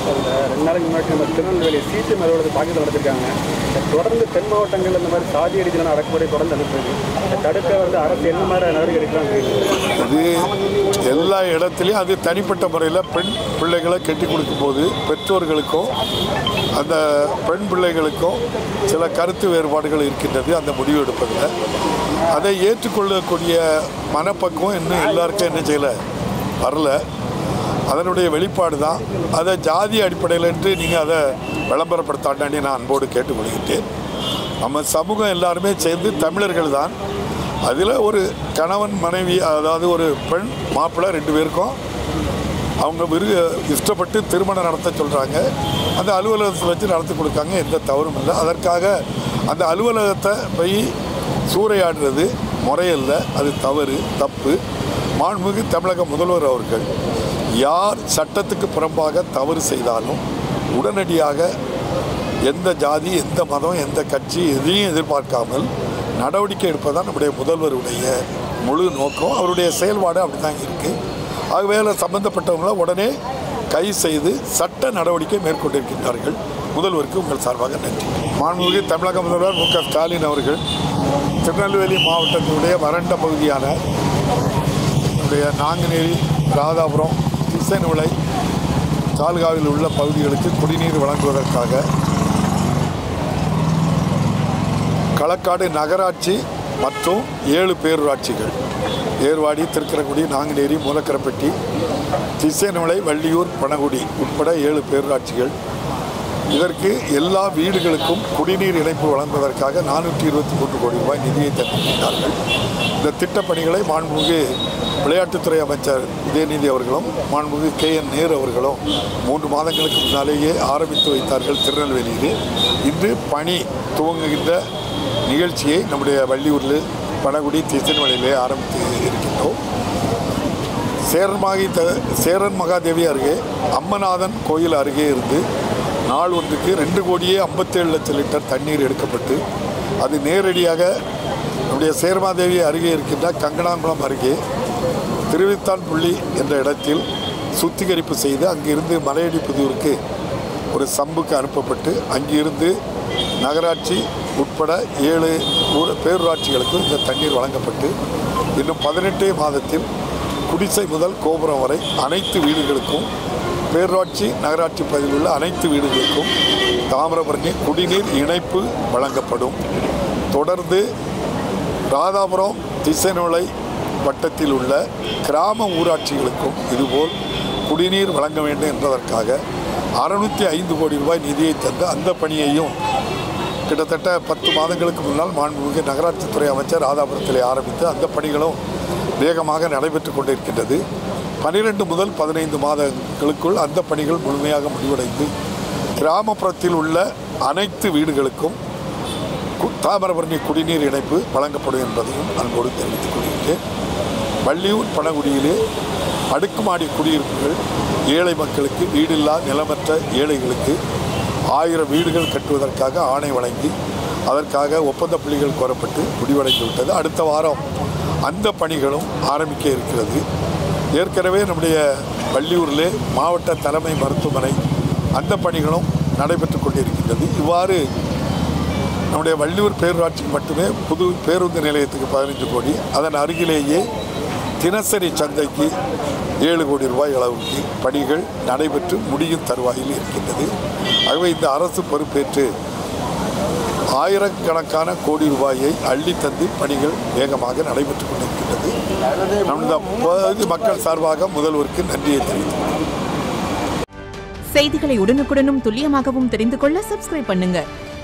இந்த ரெண்டு நாளைக்கு முன்னாடி நம்ம திருநெல்வேலி சீட்டு அலுவலகத்தை தாக்குதல் நடத்திருக்காங்க இந்த தொடர்ந்து தென் மாவட்டங்கள் இந்த மாதிரி சாதி அடிக்கலாம் அடக்குமுறை தொடர்ந்து அனுப்புறது இதை தடுக்க வந்து அரசு என்ன மாதிரி நடவடிக்கை எடுக்கலாம் அது எல்லா இடத்துலையும் அது தனிப்பட்ட முறையில் பெண் பிள்ளைகளை கட்டி கொடுக்கும்போது பெற்றோர்களுக்கும் அந்த பெண் பிள்ளைகளுக்கும் சில கருத்து வேறுபாடுகள் இருக்கின்றது அந்த முடிவு எடுப்பதில் அதை ஏற்றுக்கொள்ளக்கூடிய மனப்பக்குவம் இன்னும் எல்லாருக்கும் என்ன செய்யலை வரல அதனுடைய வெளிப்பாடு தான் அதை ஜாதி அடிப்படையில் என்று நீங்கள் அதை விளம்பரப்படுத்தாண்டாண்டி நான் அன்போடு கேட்டுக்கொள்கின்றேன் நம்ம சமூகம் எல்லாருமே சேர்ந்து தமிழர்கள் தான் அதில் ஒரு கணவன் மனைவி அதாவது ஒரு பெண் மாப்பிள்ளை ரெண்டு பேருக்கும் அவங்க விரு இஷ்டப்பட்டு திருமணம் நடத்த சொல்கிறாங்க அந்த அலுவலகத்தை வச்சு நடத்தி கொடுக்காங்க எந்த தவறும் இல்லை அதற்காக அந்த அலுவலகத்தை போய் சூறையாடுறது முறையல்ல அது தவறு தப்பு மாண்புமிகு தமிழக முதல்வர் அவர்கள் யார் சட்டத்துக்கு புறம்பாக தவறு செய்தாலும் உடனடியாக எந்த ஜாதி எந்த மதம் எந்த கட்சி எதையும் எதிர்பார்க்காமல் நடவடிக்கை எடுப்பதுதான் நம்முடைய முதல்வருடைய முழு நோக்கம் அவருடைய செயல்பாடு அப்படி தான் இருக்குது ஆகவே அதில் சம்பந்தப்பட்டவங்கள உடனே கைது செய்து சட்ட நடவடிக்கை மேற்கொண்டிருக்கின்றார்கள் முதல்வருக்கு உங்கள் சார்பாக நன்றி மாண்புமிகு தமிழக முதல்வர் மு க ஸ்டாலின் அவர்கள் திருநெல்வேலி மாவட்டத்தினுடைய வறண்ட பகுதியான நம்முடைய நாங்குநேரி ராதாபுரம் திசைநுலை தாலுகாவில் உள்ள பகுதிகளுக்கு குடிநீர் வழங்குவதற்காக களக்காடு நகராட்சி மற்றும் ஏழு பேரூராட்சிகள் ஏர்வாடி திருக்கரங்குடி நாங்குநேரி மூலக்கரப்பட்டி திசைநுலை வள்ளியூர் பனகுடி உட்பட ஏழு பேரூராட்சிகள் இதற்கு எல்லா வீடுகளுக்கும் குடிநீர் இணைப்பு வழங்குவதற்காக நானூற்றி இருபத்தி மூன்று கோடி ரூபாய் நிதியை தந்திருக்கிறார்கள் இந்த திட்டப்பணிகளை மாண்புமிகு விளையாட்டுத்துறை அமைச்சர் உதயநிதி அவர்களும் மாண்புமிகு கே என் நேரு அவர்களும் மூன்று மாதங்களுக்கு முன்னாலேயே ஆரம்பித்து வைத்தார்கள் திருநெல்வேலியிலே இன்று பணி துவங்குகின்ற நிகழ்ச்சியை நம்முடைய வள்ளியூரில் பனகுடி திசைநுலையிலே ஆரம்பித்து இருக்கின்றோம் சேரன்மாகி த சேரன் மகாதேவி அருகே அம்மநாதன் கோயில் அருகே இருந்து நாள் ஒன்றுக்கு ரெண்டு கோடியே ஐம்பத்தேழு லட்சம் லிட்டர் தண்ணீர் எடுக்கப்பட்டு அது நேரடியாக நம்முடைய சேர்மாதேவி அருகே இருக்கின்ற கங்கனாங்குளம் அருகே திருவித்தான்புள்ளி என்ற இடத்தில் சுத்திகரிப்பு செய்து அங்கிருந்து மலையடி புதூருக்கு ஒரு சம்புக்கு அனுப்பப்பட்டு அங்கிருந்து நகராட்சி உட்பட ஏழு ஊர் பேரூராட்சிகளுக்கு இந்த தண்ணீர் வழங்கப்பட்டு இன்னும் பதினெட்டே மாதத்தில் குடிசை முதல் கோபுரம் வரை அனைத்து வீடுகளுக்கும் பேரூராட்சி நகராட்சி பகுதியில் உள்ள அனைத்து வீடுகளுக்கும் தாமிரபரணி குடிநீர் இணைப்பு வழங்கப்படும் தொடர்ந்து ராதாபுரம் திசைநுலை வட்டத்தில் உள்ள கிராம ஊராட்சிகளுக்கும் இதுபோல் குடிநீர் வழங்க வேண்டும் என்பதற்காக அறுநூற்றி ஐந்து கோடி ரூபாய் நிதியை தந்து அந்த பணியையும் கிட்டத்தட்ட பத்து மாதங்களுக்கு முன்னால் மாண்புமிகு நகராட்சித்துறை அமைச்சர் ராதாபுரத்தில் ஆரம்பித்து அந்த பணிகளும் வேகமாக நடைபெற்று கொண்டிருக்கின்றது பனிரெண்டு முதல் பதினைந்து மாதங்களுக்குள் அந்த பணிகள் முழுமையாக முடிவடைந்து கிராமப்புறத்தில் உள்ள அனைத்து வீடுகளுக்கும் கு- தாமிரபரணி குடிநீர் இணைப்பு வழங்கப்படும் என்பதையும் அன்போடு தெரிவித்துக் கொள்கின்றேன் வள்ளியூர் பனகுடியிலே அடுக்குமாடி குடியிருப்புகள் ஏழை மக்களுக்கு வீடில்லா நிலமற்ற ஏழைகளுக்கு ஆயிரம் வீடுகள் கட்டுவதற்காக ஆணை வழங்கி அதற்காக ஒப்பந்த புள்ளிகள் கோரப்பட்டு முடிவடைந்து விட்டது அடுத்த வாரம் அந்த பணிகளும் ஆரம்பிக்க இருக்கிறது ஏற்கனவே நம்முடைய வள்ளியூரிலே மாவட்ட தலைமை மருத்துவமனை அந்த பணிகளும் நடைபெற்று கொண்டிருக்கின்றது இவ்வாறு நம்முடைய வள்ளியூர் பேரூராட்சிக்கு மட்டுமே புது பேருந்து நிலையத்துக்கு பதினஞ்சு கோடி அதன் அருகிலேயே தினசரி சந்தைக்கு ஏழு கோடி ரூபாய் அளவுக்கு பணிகள் நடைபெற்று முடியும் தருவாயில் இருக்கின்றது ஆகவே இந்த அரசு பொறுப்பேற்று ஆயிரக்கணக்கான கோடி ரூபாயை அள்ளி தந்து பணிகள் வேகமாக நடைபெற்று கொண்டிருக்கின்றது நமது பகுதி மக்கள் சார்பாக முதல்வருக்கு நன்றியை தெரிவித்துள்ளோம் செய்திகளை உடனுக்குடனும் துல்லியமாகவும் தெரிந்து கொள்ள சப்ஸ்கிரைப் பண்ணுங்க